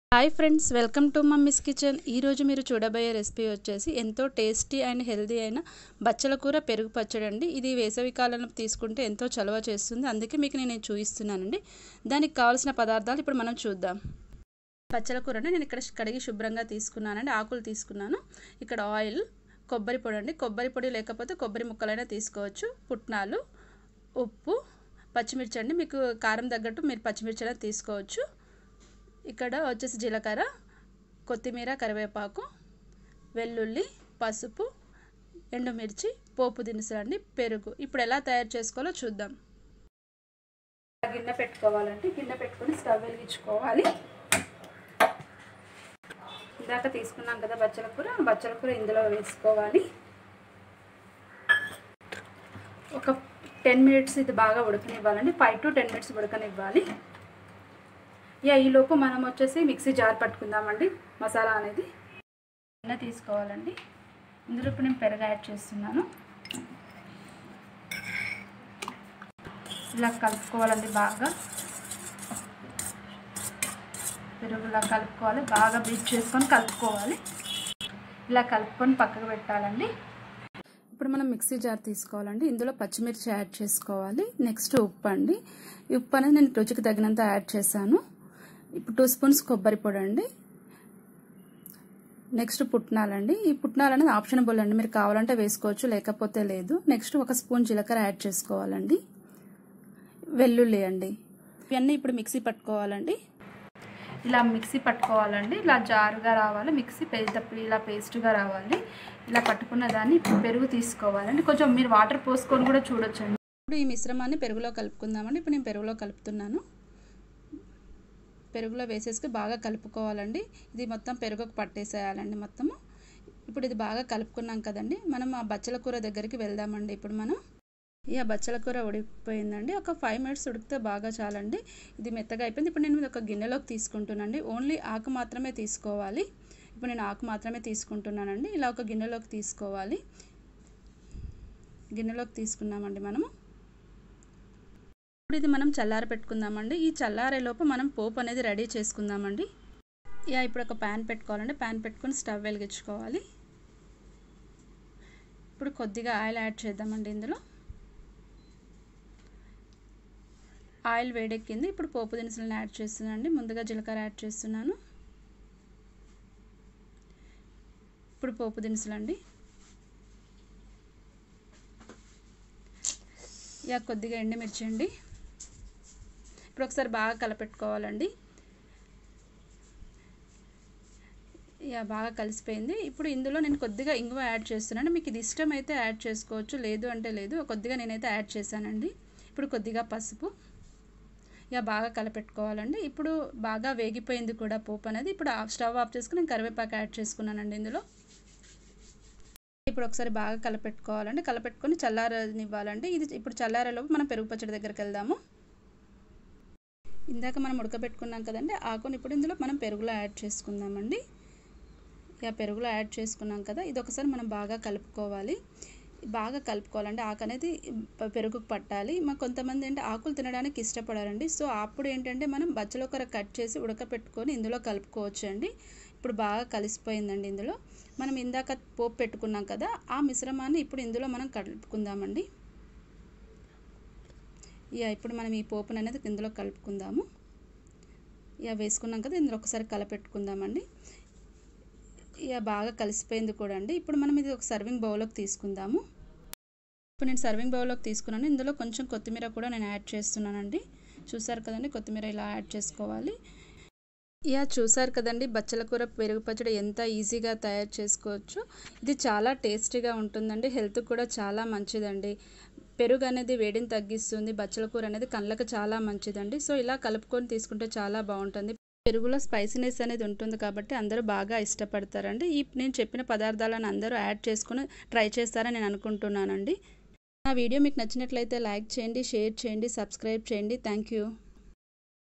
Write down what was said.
hi friends welcome to mummy's kitchen ఈరోజు మీరు చూడబోయే రెసిపీ వచ్చేసి ఎంతో టేస్టీ అండ్ హెల్దీ అయిన బచ్చల కూర పెరుగు పచ్చడి అండి ఇది వేసవి కాలంలో తీసుకుంటే ఎంతో చలవ చేస్తుంది అందుకే మీకు నేను చూపిస్తున్నానండి దానికి కావాల్సిన పదార్థాలు ఇప్పుడు మనం చూద్దాం బచ్చల కూరని నేను ఇక్కడ కడిగి శుభ్రంగా తీసుకున్నానండి ఆకులు తీసుకున్నాను ఇక్కడ ఆయిల్ కొబ్బరి పొడి అండి కొబ్బరి పొడి లేకపోతే కొబ్బరి ముక్కలైనా తీసుకోవచ్చు పుట్నాలు ఉప్పు పచ్చిమిర్చి అండి మీకు కారం తగ్గట్టు మీరు పచ్చిమిర్చి అయినా తీసుకోవచ్చు ఇక్కడ వచ్చేసి జీలకర్ర కొత్తిమీర కరివేపాకు వెల్లుల్లి పసుపు ఎండుమిర్చి పోపు దినుసులు అండి పెరుగు ఇప్పుడు ఎలా తయారు చేసుకోవాలో చూద్దాం గిన్నె పెట్టుకోవాలండి గిన్నె పెట్టుకొని స్టవ్ వెలిగించుకోవాలి ఇందాక తీసుకున్నాం కదా బచ్చల కూర బచ్చల కూర ఇందులో వేసుకోవాలి ఒక టెన్ మినిట్స్ ఇది బాగా ఉడకనివ్వాలండి ఫైవ్ టు టెన్ మినిట్స్ ఉడకనివ్వాలి ఇక ఈలోపు మనం వచ్చేసి మిక్సీ జార్ పట్టుకుందామండి మసాలా అనేది గిన్నె తీసుకోవాలండి ఇందులో ఇప్పుడు నేను పెరుగు యాడ్ చేస్తున్నాను ఇలా కలుపుకోవాలండి బాగా పెరుగులా కలుపుకోవాలి బాగా బీట్ చేసుకొని కలుపుకోవాలి ఇలా కలుపుకొని పక్కకు పెట్టాలండి ఇప్పుడు మనం మిక్సీ జార్ తీసుకోవాలండి ఇందులో పచ్చిమిర్చి యాడ్ చేసుకోవాలి నెక్స్ట్ ఉప్పు అండి ఉప్పు అనేది నేను రుచికి తగినంత యాడ్ చేశాను ఇప్పుడు టూ స్పూన్స్ కొబ్బరి పొడి అండి నెక్స్ట్ పుట్నాలండి ఈ పుట్నాలు అనేది ఆప్షనబుల్ అండి మీరు కావాలంటే వేసుకోవచ్చు లేకపోతే లేదు నెక్స్ట్ ఒక స్పూన్ జీలకర్ర యాడ్ చేసుకోవాలండి వెల్లుల్లి అండి ఇవన్నీ ఇప్పుడు మిక్సీ పట్టుకోవాలండి ఇలా మిక్సీ పట్టుకోవాలండి ఇలా జారుగా రావాలి మిక్సీ పెద్ద ఇలా పేస్ట్గా రావాలి ఇలా పట్టుకున్న దాన్ని పెరుగు తీసుకోవాలండి కొంచెం మీరు వాటర్ పోసుకొని కూడా చూడొచ్చండి ఇప్పుడు ఈ మిశ్రమాన్ని పెరుగులో కలుపుకుందామండి ఇప్పుడు నేను పెరుగులో కలుపుతున్నాను పెరుగులో వేసేసుకు బాగా కలుపుకోవాలండి ఇది మొత్తం పెరుగుకు పట్టేసేయాలండి మొత్తము ఇప్పుడు ఇది బాగా కలుపుకున్నాం కదండి మనం ఆ బచ్చల కూర దగ్గరికి వెళ్దామండి ఇప్పుడు మనం ఇక బచ్చల కూర ఉడికిపోయిందండి ఒక ఫైవ్ మినిట్స్ ఉడికితే బాగా చాలండి ఇది మెత్తగా అయిపోయింది ఇప్పుడు నేను ఒక గిన్నెలోకి తీసుకుంటున్నానండి ఓన్లీ ఆకు మాత్రమే తీసుకోవాలి ఇప్పుడు నేను ఆకు మాత్రమే తీసుకుంటున్నానండి ఇలా ఒక గిన్నెలోకి తీసుకోవాలి గిన్నెలోకి తీసుకున్నామండి మనము ఇప్పుడు ఇది మనం చల్లార పెట్టుకుందామండి ఈ చల్లారేలోపు మనం పోపు అనేది రెడీ చేసుకుందామండి ఇక ఇప్పుడు ఒక ప్యాన్ పెట్టుకోవాలండి ప్యాన్ పెట్టుకొని స్టవ్ వెలిగించుకోవాలి ఇప్పుడు కొద్దిగా ఆయిల్ యాడ్ చేద్దామండి ఇందులో ఆయిల్ వేడెక్కింది ఇప్పుడు పోపు దినుసులను యాడ్ చేస్తున్నానండి ముందుగా జీలకర్ర యాడ్ చేస్తున్నాను ఇప్పుడు పోపు దినుసులండి ఇక కొద్దిగా ఎండుమిర్చి అండి ఇప్పుడు ఒకసారి బాగా కలపెట్టుకోవాలండి ఇక బాగా కలిసిపోయింది ఇప్పుడు ఇందులో నేను కొద్దిగా ఇంగువ యాడ్ చేస్తున్నాను మీకు ఇది ఇష్టం అయితే యాడ్ చేసుకోవచ్చు లేదు అంటే లేదు కొద్దిగా నేనైతే యాడ్ చేశానండి ఇప్పుడు కొద్దిగా పసుపు ఇక బాగా కలపెట్టుకోవాలండి ఇప్పుడు బాగా వేగిపోయింది కూడా పోపు అనేది ఇప్పుడు స్టవ్ ఆఫ్ చేసుకుని నేను కరివేపాకు యాడ్ చేసుకున్నానండి ఇందులో ఇప్పుడు ఒకసారి బాగా కలపెట్టుకోవాలండి కలపెట్టుకొని చల్లారనివ్వాలండి ఇది ఇప్పుడు చల్లారేలోపు మనం పెరుగు పచ్చడి దగ్గరికి వెళ్దాము ఇందాక మనం ఉడకబెట్టుకున్నాం కదండి ఆకుని ఇప్పుడు ఇందులో మనం పెరుగులో యాడ్ చేసుకుందామండి ఇక పెరుగులో యాడ్ చేసుకున్నాం కదా ఇది ఒకసారి మనం బాగా కలుపుకోవాలి బాగా కలుపుకోవాలండి ఆకు అనేది పెరుగుకు పట్టాలి మా కొంతమంది అంటే ఆకులు తినడానికి ఇష్టపడారండి సో అప్పుడు ఏంటంటే మనం బచ్చలొకర కట్ చేసి ఉడకపెట్టుకొని ఇందులో కలుపుకోవచ్చు అండి ఇప్పుడు బాగా కలిసిపోయిందండి ఇందులో మనం ఇందాక పోపు పెట్టుకున్నాం కదా ఆ మిశ్రమాన్ని ఇప్పుడు ఇందులో మనం కలుపుకుందామండి ఇక ఇప్పుడు మనం ఈ పోపును అనేది ఇందులో కలుపుకుందాము ఇక వేసుకున్నాం కదా ఇందులో ఒకసారి కలపెట్టుకుందామండి ఇక బాగా కలిసిపోయింది కూడా అండి ఇప్పుడు మనం ఇది ఒక సర్వింగ్ బౌల్లోకి తీసుకుందాము ఇప్పుడు నేను సర్వింగ్ బౌల్లోకి తీసుకున్నాను ఇందులో కొంచెం కొత్తిమీర కూడా నేను యాడ్ చేస్తున్నానండి చూసారు కదండి కొత్తిమీర ఇలా యాడ్ చేసుకోవాలి ఇక చూసారు కదండి బచ్చల కూర పెరుగు పచ్చడి ఎంత ఈజీగా తయారు చేసుకోవచ్చు ఇది చాలా టేస్టీగా ఉంటుందండి హెల్త్ కూడా చాలా మంచిదండి పెరుగు అనేది వేడిని తగ్గిస్తుంది బచ్చల కూర అనేది కళ్ళకు చాలా మంచిదండి సో ఇలా కలుపుకొని తీసుకుంటే చాలా బాగుంటుంది పెరుగులో స్పైసీనెస్ అనేది ఉంటుంది కాబట్టి అందరూ బాగా ఇష్టపడతారండి ఈ నేను చెప్పిన పదార్థాలను అందరూ యాడ్ చేసుకుని ట్రై చేస్తారని నేను అనుకుంటున్నానండి నా వీడియో మీకు నచ్చినట్లయితే లైక్ చేయండి షేర్ చేయండి సబ్స్క్రైబ్ చేయండి థ్యాంక్ యూ